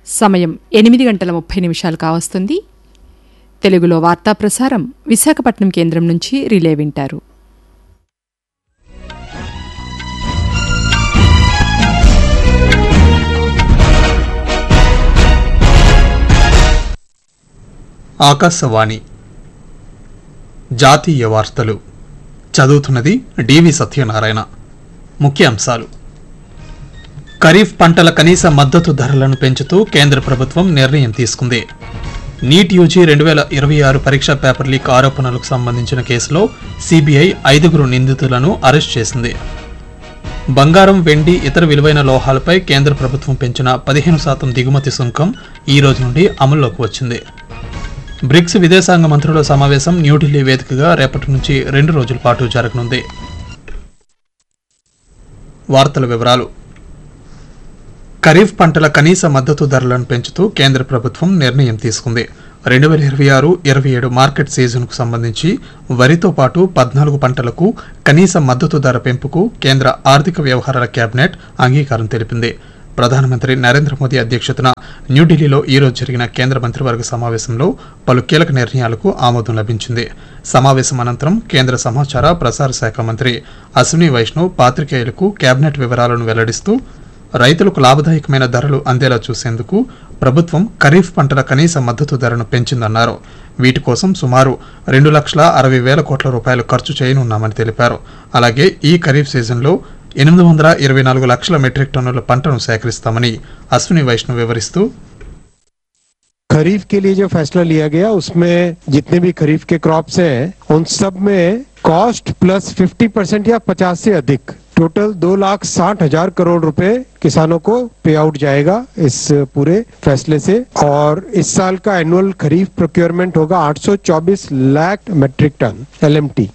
సమయం ఎనిమిది గంటల ముప్పై నిమిషాలు కావస్తుంది తెలుగులో వార్తా ప్రసారం విశాఖపట్నం కేంద్రం నుంచి రిలే వింటారు ఆకాశవాణి జాతీయ వార్తలు చదువుతున్నది డివి సత్యనారాయణ ముఖ్యాంశాలు ఖరీఫ్ పంటల కనీస మద్దతు ధరలను పెంచుతూ కేంద్ర ప్రభుత్వం నిర్ణయం తీసుకుంది నీట్ యూజీ రెండు వేల ఇరవై ఆరు పరీక్షా పేపర్ లీక్ ఆరోపణలకు సంబంధించిన కేసులో సిబిఐ ఐదుగురు నిందితులను అరెస్ట్ చేసింది బంగారం వెండి ఇతర విలువైన లోహాలపై కేంద్ర ప్రభుత్వం పెంచిన పదిహేను శాతం దిగుమతి సుంకం ఈ రోజు నుండి అమల్లోకి వచ్చింది బ్రిక్స్ విదేశాంగ మంత్రుల సమావేశం న్యూఢిల్లీ వేదికగా రేపటి నుంచి రెండు రోజుల పాటు జరగనుంది వార్తల వివరాలు ఖరీఫ్ పంటల కనీస మద్దతు ధరలను పెంచుతూ కేంద్ర ప్రభుత్వం నిర్ణయం తీసుకుంది రెండు వేల ఇరవై ఆరు ఇరవై ఏడు మార్కెట్ సీజన్కు సంబంధించి వరితో పాటు పద్నాలుగు పంటలకు కనీస మద్దతు ధర పెంపుకు కేంద్ర ఆర్థిక వ్యవహారాల కేబినెట్ అంగీకారం తెలిపింది ప్రధానమంత్రి నరేంద్ర మోదీ అధ్యక్షతన న్యూఢిల్లీలో ఈ రోజు జరిగిన కేంద్ర మంత్రివర్గ సమావేశంలో పలు కీలక నిర్ణయాలకు ఆమోదం లభించింది సమావేశం అనంతరం కేంద్ర సమాచార ప్రసార శాఖ మంత్రి అశ్విని వైష్ణవ్ పాత్రికేయులకు కేబినెట్ వివరాలను వెల్లడిస్తూ రైతులకు లాభదాయకమైన ధరలు అందేలా చూసేందుకు ప్రభుత్వం ఖరీఫ్ పంటల కనీస మద్దతు ధరను పెంచిందన్నారు వీటి కోసం సుమారు రెండు లక్షల అరవై వేల కోట్ల రూపాయలు ఖర్చు చేయనున్నామని తెలిపారు అలాగే ఈ ఖరీఫ్ సీజన్లో ఎనిమిది వందల ఇరవై నాలుగు లక్షల మెట్రిక్ టన్నుల పంటను సేకరిస్తామని అశ్విని వైష్ణవ్ వివరిస్తూ खरीफ के लिए जो फैसला लिया गया उसमें जितने भी खरीफ के क्रॉप्स हैं उन सब में कॉस्ट प्लस 50 परसेंट या 50 से अधिक टोटल दो लाख साठ हजार करोड़ रुपए किसानों को पे आउट जाएगा इस पूरे फैसले से और इस साल का एनुअल खरीफ प्रोक्योरमेंट होगा 824 लाख मेट्रिक टन एलएमटी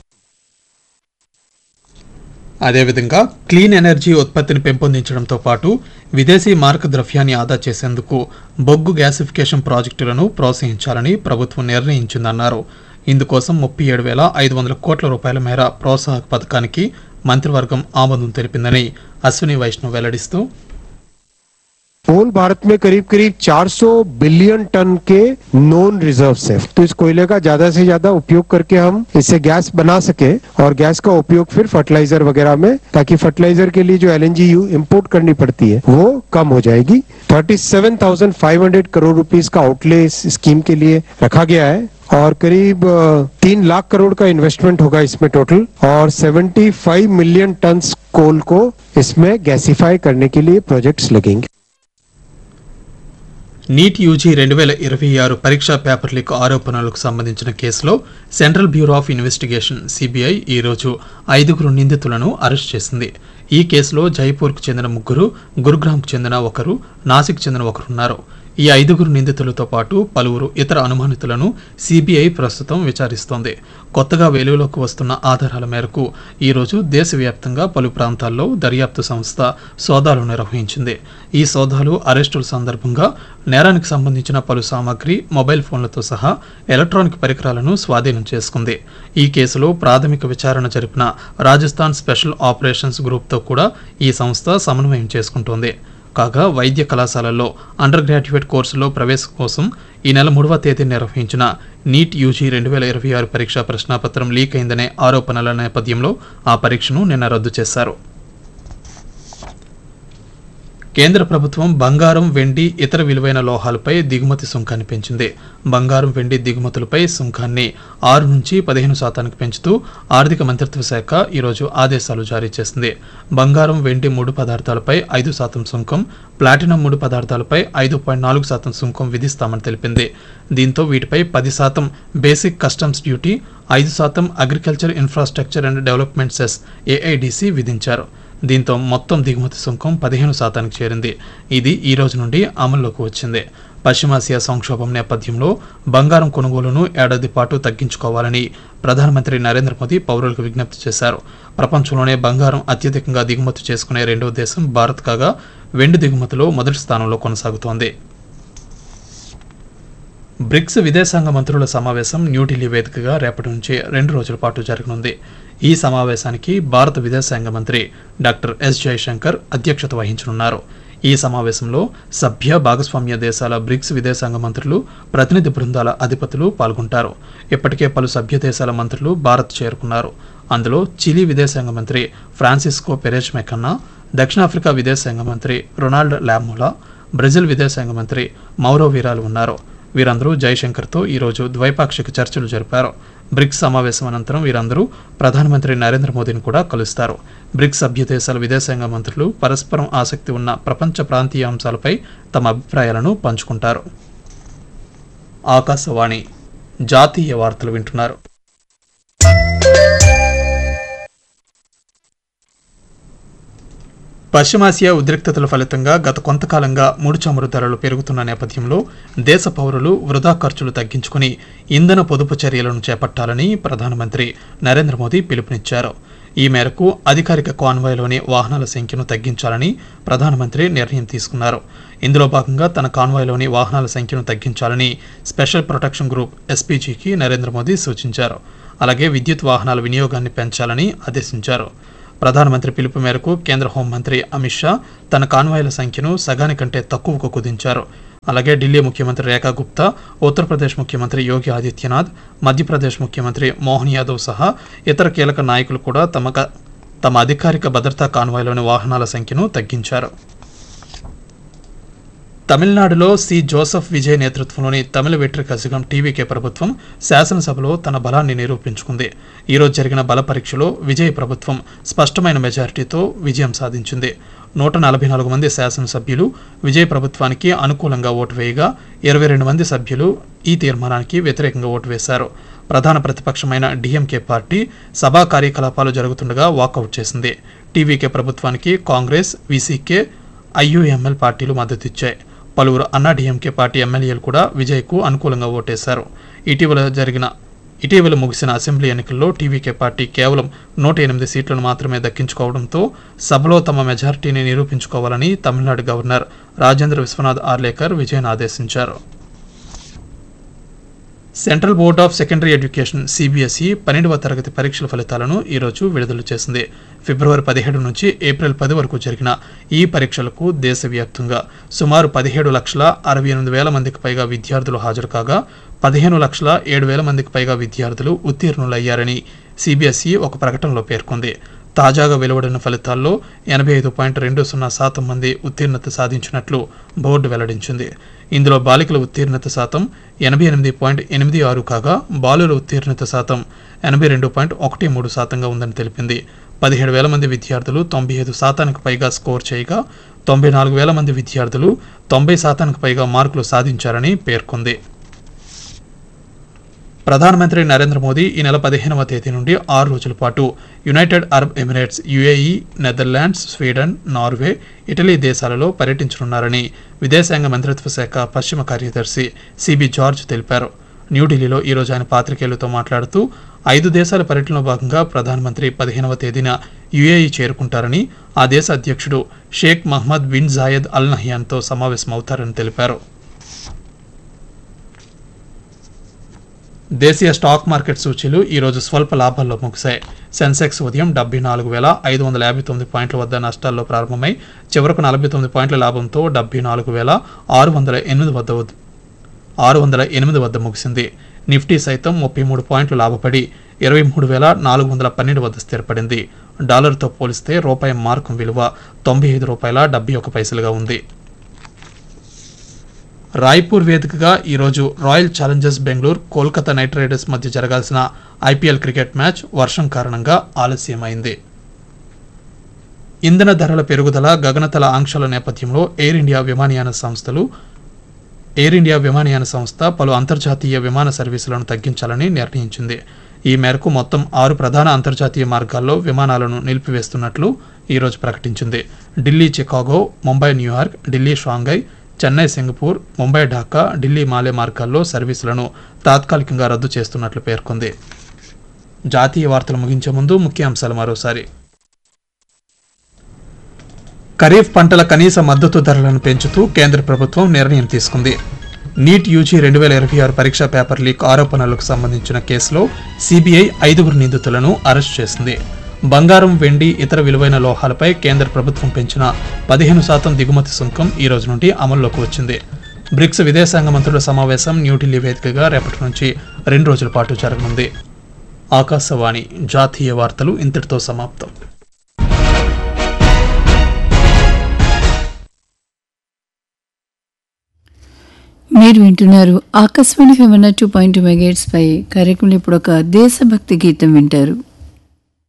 అదేవిధంగా క్లీన్ ఎనర్జీ ఉత్పత్తిని పెంపొందించడంతో పాటు విదేశీ మారక ద్రవ్యాన్ని ఆదా చేసేందుకు బొగ్గు గ్యాసిఫికేషన్ ప్రాజెక్టులను ప్రోత్సహించాలని ప్రభుత్వం నిర్ణయించిందన్నారు ఇందుకోసం ముప్పై ఏడు వేల ఐదు వందల కోట్ల రూపాయల మేర ప్రోత్సాహక పథకానికి మంత్రివర్గం ఆమోదం తెలిపిందని అశ్విని వైష్ణవ్ వెల్లడిస్తూ कोल भारत में करीब करीब 400 बिलियन टन के नॉन रिजर्व्स है तो इस कोयले का ज्यादा से ज्यादा उपयोग करके हम इससे गैस बना सके और गैस का उपयोग फिर फर्टिलाइजर वगैरह में ताकि फर्टिलाइजर के लिए जो एलएनजी इंपोर्ट करनी पड़ती है वो कम हो जाएगी 37,500 करोड़ रुपीस का आउटले इस स्कीम के लिए रखा गया है और करीब अ, तीन लाख करोड़ का इन्वेस्टमेंट होगा इसमें टोटल और 75 मिलियन टन कोल को इसमें गैसिफाई करने के लिए प्रोजेक्ट्स लगेंगे నీట్ యూజీ రెండు వేల ఇరవై ఆరు పరీక్షా పేపర్ లీక్ ఆరోపణలకు సంబంధించిన కేసులో central bureau of investigation CBI ఈరోజు ఐదుగురు నిందితులను అరెస్ట్ చేసింది ఈ కేసులో జైపూర్కు చెందిన ముగ్గురు గురుగ్రామ్కు చెందిన ఒకరు నాసిక్ చెందిన ఒకరు ఉన్నారు ఈ ఐదుగురు నిందితులతో పాటు పలువురు ఇతర అనుమానితులను సిబిఐ ప్రస్తుతం విచారిస్తోంది కొత్తగా వెలుగులోకి వస్తున్న ఆధారాల మేరకు ఈరోజు దేశవ్యాప్తంగా పలు ప్రాంతాల్లో దర్యాప్తు సంస్థ సోదాలు నిర్వహించింది ఈ సోదాలు అరెస్టుల సందర్భంగా నేరానికి సంబంధించిన పలు సామాగ్రి మొబైల్ ఫోన్లతో సహా ఎలక్ట్రానిక్ పరికరాలను స్వాధీనం చేసుకుంది ఈ కేసులో ప్రాథమిక విచారణ జరిపిన రాజస్థాన్ స్పెషల్ ఆపరేషన్స్ గ్రూప్తో కూడా ఈ సంస్థ సమన్వయం చేసుకుంటోంది కాగా వైద్య కళాశాలల్లో అండర్ గ్రాడ్యుయేట్ కోర్సులో ప్రవేశం కోసం ఈ నెల మూడవ తేదీ నిర్వహించిన నీట్ యూజీ రెండు వేల ఇరవై ఆరు పరీక్షా ప్రశ్నాపత్రం లీక్ అయిందనే ఆరోపణల నేపథ్యంలో ఆ పరీక్షను నిన్న రద్దు చేశారు కేంద్ర ప్రభుత్వం బంగారం వెండి ఇతర విలువైన లోహాలపై దిగుమతి సుంకాన్ని పెంచింది బంగారం వెండి దిగుమతులపై సుంకాన్ని ఆరు నుంచి పదిహేను శాతానికి పెంచుతూ ఆర్థిక మంత్రిత్వ శాఖ ఈరోజు ఆదేశాలు జారీ చేసింది బంగారం వెండి ముడి పదార్థాలపై ఐదు శాతం సుంకం ప్లాటినం ముడి పదార్థాలపై ఐదు పాయింట్ నాలుగు శాతం సుంకం విధిస్తామని తెలిపింది దీంతో వీటిపై పది శాతం బేసిక్ కస్టమ్స్ డ్యూటీ ఐదు శాతం agriculture infrastructure and development cess AIDC విధించారు దీంతో మొత్తం దిగుమతి సుంకం పదిహేను శాతానికి చేరింది ఇది ఈ రోజు నుండి అమల్లోకి వచ్చింది పశ్చిమాసియా సంక్షోభం నేపథ్యంలో బంగారం కొనుగోలును ఏడాది పాటు తగ్గించుకోవాలని ప్రధానమంత్రి నరేంద్ర మోదీ పౌరులకు విజ్ఞప్తి చేశారు ప్రపంచంలోనే బంగారం అత్యధికంగా దిగుమతి చేసుకునే రెండవ దేశం భారత్ కాగా వెండి దిగుమతిలో మొదటి స్థానంలో కొనసాగుతోంది బ్రిక్స్ విదేశాంగ మంత్రుల సమావేశం న్యూఢిల్లీ వేదికగా రేపటి నుంచి రెండు రోజుల పాటు జరగనుంది ఈ సమావేశానికి భారత విదేశాంగ మంత్రి డాక్టర్ ఎస్ జయశంకర్ అధ్యక్షత వహించనున్నారు ఈ సమావేశంలో సభ్య భాగస్వామ్య దేశాల బ్రిక్స్ విదేశాంగ మంత్రులు ప్రతినిధి బృందాల అధిపతులు పాల్గొంటారు ఇప్పటికే పలు సభ్య దేశాల మంత్రులు భారత్ చేరుకున్నారు అందులో చిలీ విదేశాంగ మంత్రి ఫ్రాన్సిస్కో పెరేజ్ మెకన్నా దక్షిణాఫ్రికా విదేశాంగ మంత్రి రొనాల్డ్ లామోలా బ్రెజిల్ విదేశాంగ మంత్రి మౌరో వీరాలు ఉన్నారు వీరందరూ జయశంకర్తో ఈరోజు ద్వైపాక్షిక చర్చలు జరిపారు బ్రిక్స్ సమావేశం అనంతరం వీరందరూ ప్రధానమంత్రి నరేంద్ర మోదీని కూడా కలుస్తారు బ్రిక్స్ సభ్య దేశాల విదేశాంగ మంత్రులు పరస్పరం ఆసక్తి ఉన్న ప్రపంచ ప్రాంతీయ అంశాలపై తమ అభిప్రాయాలను పంచుకుంటారు ఆకాశవాణి జాతీయ వార్తలు వింటున్నారు పశ్చిమాసియా ఉద్రిక్తతల ఫలితంగా గత కొంతకాలంగా ముడి చమురు ధరలు పెరుగుతున్న నేపథ్యంలో దేశ పౌరులు వృధా ఖర్చులు తగ్గించుకుని ఇంధన పొదుపు చర్యలను చేపట్టాలని ప్రధానమంత్రి నరేంద్ర మోదీ పిలుపునిచ్చారు ఈ మేరకు అధికారిక కాన్వాయ్లోని వాహనాల సంఖ్యను తగ్గించాలని ప్రధానమంత్రి నిర్ణయం తీసుకున్నారు ఇందులో భాగంగా తన కాన్వాయ్లోని వాహనాల సంఖ్యను తగ్గించాలని స్పెషల్ ప్రొటెక్షన్ గ్రూప్ ఎస్పీజీకి నరేంద్ర మోదీ సూచించారు అలాగే విద్యుత్ వాహనాల వినియోగాన్ని పెంచాలని ఆదేశించారు ప్రధానమంత్రి పిలుపు మేరకు కేంద్ర హోంమంత్రి అమిత్ షా తన కాన్వాయ్ల సంఖ్యను సగానికంటే తక్కువకు కుదించారు అలాగే ఢిల్లీ ముఖ్యమంత్రి రేఖా గుప్తా ఉత్తరప్రదేశ్ ముఖ్యమంత్రి యోగి ఆదిత్యనాథ్ మధ్యప్రదేశ్ ముఖ్యమంత్రి మోహన్ యాదవ్ సహా ఇతర కీలక నాయకులు కూడా తమ తమ అధికారిక భద్రతా కాన్వాయ్లోని వాహనాల సంఖ్యను తగ్గించారు తమిళనాడులో సి జోసెఫ్ విజయ్ నేతృత్వంలోని తమిళ వెట్రి కజగం టీవీకే ప్రభుత్వం శాసనసభలో తన బలాన్ని నిరూపించుకుంది ఈరోజు జరిగిన బల పరీక్షలో విజయ్ ప్రభుత్వం స్పష్టమైన మెజారిటీతో విజయం సాధించింది నూట నలభై నాలుగు మంది శాసనసభ్యులు విజయ్ ప్రభుత్వానికి అనుకూలంగా ఓటు వేయగా ఇరవై రెండు మంది సభ్యులు ఈ తీర్మానానికి వ్యతిరేకంగా ఓటు వేశారు ప్రధాన ప్రతిపక్షమైన డిఎంకే పార్టీ సభా కార్యకలాపాలు జరుగుతుండగా వాకౌట్ చేసింది టీవీకే ప్రభుత్వానికి కాంగ్రెస్ వీసీకే ఐయుఎంఎల్ పార్టీలు మద్దతిచ్చాయి పలువురు అన్నా డిఎంకే పార్టీ ఎమ్మెల్యేలు కూడా విజయ్కు అనుకూలంగా ఓటేశారు ఇటీవల జరిగిన ఇటీవల ముగిసిన అసెంబ్లీ ఎన్నికల్లో టీవీకే పార్టీ కేవలం నూట ఎనిమిది సీట్లను మాత్రమే దక్కించుకోవడంతో సభలో తమ మెజారిటీని నిరూపించుకోవాలని తమిళనాడు గవర్నర్ రాజేంద్ర విశ్వనాథ్ ఆర్లేకర్ విజయన్ ఆదేశించారు central board of secondary education CBSE పన్నెండవ తరగతి పరీక్షల ఫలితాలను ఈరోజు విడుదల చేసింది ఫిబ్రవరి పదిహేడు నుంచి ఏప్రిల్ పది వరకు జరిగిన ఈ పరీక్షలకు దేశవ్యాప్తంగా సుమారు పదిహేడు లక్షల అరవై ఎనిమిది వేల మందికి పైగా విద్యార్థులు హాజరు కాగా పదిహేను లక్షల ఏడు వేల మందికి పైగా విద్యార్థులు ఉత్తీర్ణులయ్యారని సిబిఎస్ఈ ఒక ప్రకటనలో పేర్కొంది తాజాగా వెలువడిన ఫలితాల్లో ఎనభై ఐదు పాయింట్ రెండు సున్నా శాతం మంది ఉత్తీర్ణత సాధించినట్లు బోర్డు వెల్లడించింది ఇందులో బాలికల ఉత్తీర్ణత శాతం ఎనభై ఎనిమిది పాయింట్ ఎనిమిది ఆరు కాగా బాలుల ఉత్తీర్ణత శాతం ఎనభై రెండు పాయింట్ ఒకటి మూడు శాతంగా ఉందని తెలిపింది పదిహేడు వేల మంది విద్యార్థులు తొంభై ఐదు శాతానికి పైగా స్కోర్ చేయగా తొంభై నాలుగు వేల మంది విద్యార్థులు తొంభై శాతానికి పైగా మార్కులు సాధించారని పేర్కొంది ప్రధానమంత్రి నరేంద్ర మోదీ ఈ నెల పదిహేనవ తేదీ నుండి ఆరు రోజుల పాటు United Arab Emirates UAE Netherlands Sweden Norway Italy దేశాలలో పర్యటించనున్నారని విదేశాంగ మంత్రిత్వ శాఖ పశ్చిమ కార్యదర్శి సిబి జార్జ్ తెలిపారు న్యూఢిల్లీలో ఈరోజు ఆయన పాత్రికేయులతో మాట్లాడుతూ ఐదు దేశాల పర్యటనలో భాగంగా ప్రధానమంత్రి పదిహేనవ తేదీన యుఏఈ చేరుకుంటారని ఆ దేశ అధ్యక్షుడు Sheikh Mohammed bin Zayed Al నహియాన్తో సమావేశమవుతారని తెలిపారు దేశీయ స్టాక్ మార్కెట్ సూచీలు ఈరోజు స్వల్ప లాభాల్లో ముగిశాయి సెన్సెక్స్ ఉదయం డెబ్బై నాలుగు వేల ఐదు వందల యాభై తొమ్మిది పాయింట్ల వద్ద నష్టాల్లో ప్రారంభమై చివరకు నలభై తొమ్మిది పాయింట్ల లాభంతో డెబ్బై నాలుగు వేల ఆరు వందల ఎనిమిది వద్ద వద్- ఆరు వందల ఎనిమిది వద్ద ముగిసింది నిఫ్టీ సైతం ముప్పై మూడు పాయింట్లు లాభపడి ఇరవై మూడు వేల నాలుగు వందల పన్నెండు వద్ద స్థిరపడింది డాలర్తో పోలిస్తే రూపాయి మార్కం విలువ తొంభై ఐదు రూపాయల డెబ్బై ఒక పైసలుగా ఉంది రాయ్పూర్ వేదికగా ఈరోజు Royal Challengers Bengaluru Kolkata Knight Riders మధ్య జరగాల్సిన ఐపీఎల్ క్రికెట్ మ్యాచ్ వర్షం కారణంగా ఆలస్యమైంది ఇంధన ధరల పెరుగుదల గగనతల ఆంక్షల నేపథ్యంలో ఎయిర్ ఇండియా విమానయాన సంస్థలు ఎయిర్ ఇండియా విమానయాన సంస్థ పలు అంతర్జాతీయ విమాన సర్వీసులను తగ్గించాలని నిర్ణయించింది ఈ మేరకు మొత్తం ఆరు ప్రధాన అంతర్జాతీయ మార్గాల్లో విమానాలను నిలిపివేస్తున్నట్లు ఈరోజు ప్రకటించింది Delhi Chicago Mumbai New York Delhi Shanghai Chennai Singapore Mumbai Dhaka Delhi Male మార్గాల్లో సర్వీసులను తాత్కాలికంగా రద్దు చేస్తున్నట్లు పేర్కొంది జాతీయ వార్తలు ముగించే ముందు ముఖ్యాంశాలు మరోసారి ఖరీఫ్ పంటల కనీస మద్దతు ధరలను పెంచుతూ కేంద్ర ప్రభుత్వం నిర్ణయం తీసుకుంది నీట్ యూజీ రెండు వేల ఇరవై ఆరు పరీక్షా పేపర్ లీక్ ఆరోపణలకు సంబంధించిన కేసులో సిబిఐ ఐదుగురు నిందితులను అరెస్ట్ చేసింది బంగారం వెండి ఇతర విలువైన లోహాలపై కేంద్ర ప్రభుత్వం పెంచిన పదిహేను శాతం దిగుమతి సుంకం ఈ రోజు నుండి అమల్లోకి వచ్చింది బ్రిక్స్ విదేశాంగ మంత్రుల సమావేశం న్యూఢిల్లీ వేదికగా రేపటి నుంచి రెండు రోజుల పాటు జరగనుంది ఆకాశవాణి జాతీయ వార్తలు ఇంతటితో సమాప్తం మీరు వింటున్నారు ఆకాశవాణి ఫివర్ టూ పాయింట్ మెగాట్స్ పై కార్యక్రమంలో ఇప్పుడు ఒక దేశభక్తి గీతం వింటారు